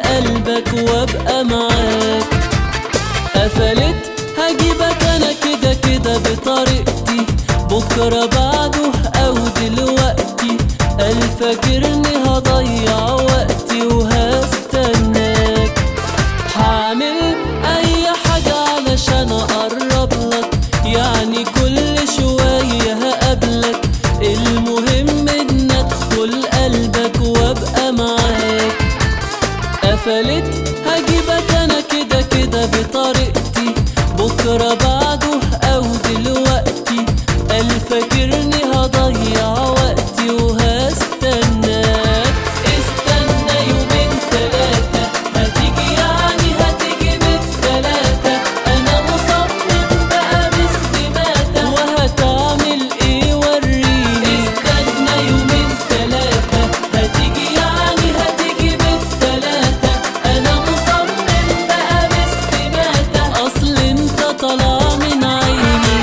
قلبك وابقى معاك قفلت هجيبك انا كده كده بطريقتي بكرة بعده او دلوقتي قال فاكرني هضيع وقتي وهستناك هعمل اي حاجة علشان اقرب لك يعني كل شوية هقابلك المهم ان ادخل قلبك وابقى معاك قفلت هجيبك انا كده كده بطريقتي بكرة بعده او دلوقتي قال فاكرني هضيع وقتي وهستناك استنى يومين تلاتة هتيجي يعني هتيجي بالتلاتة انا مصمم بقى باستماتة وهتعمل ايه وريني استنى يومين تلاتة هتيجي يعني هتيجي بالتلاتة انا مصمم بقى باستماتة اصل انت طالع من عيني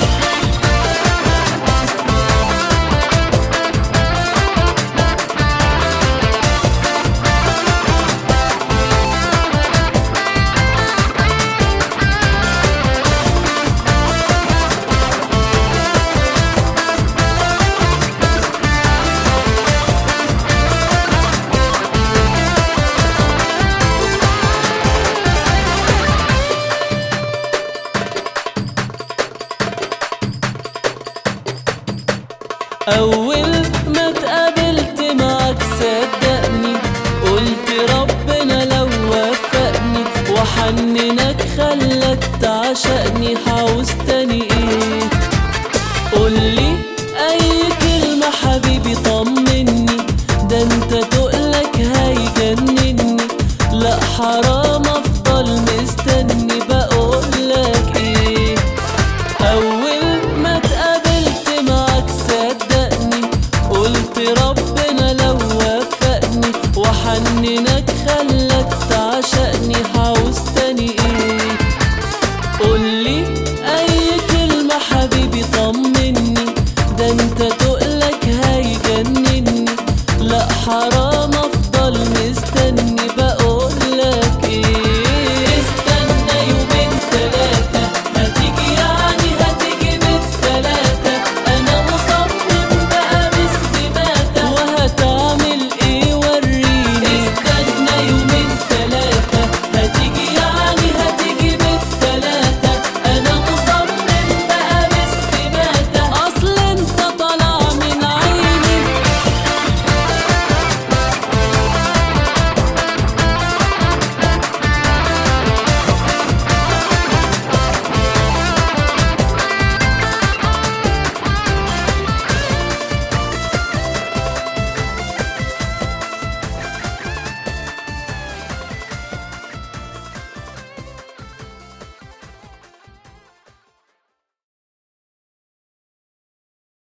أول ما اتقابلت معاك صدقني قلت ربنا لو وفقني وحننك خلك تعشقني حعوز تاني ايه قولي أي كلمة حبيبي طمني ده انت تقلك هيجنني لا حرام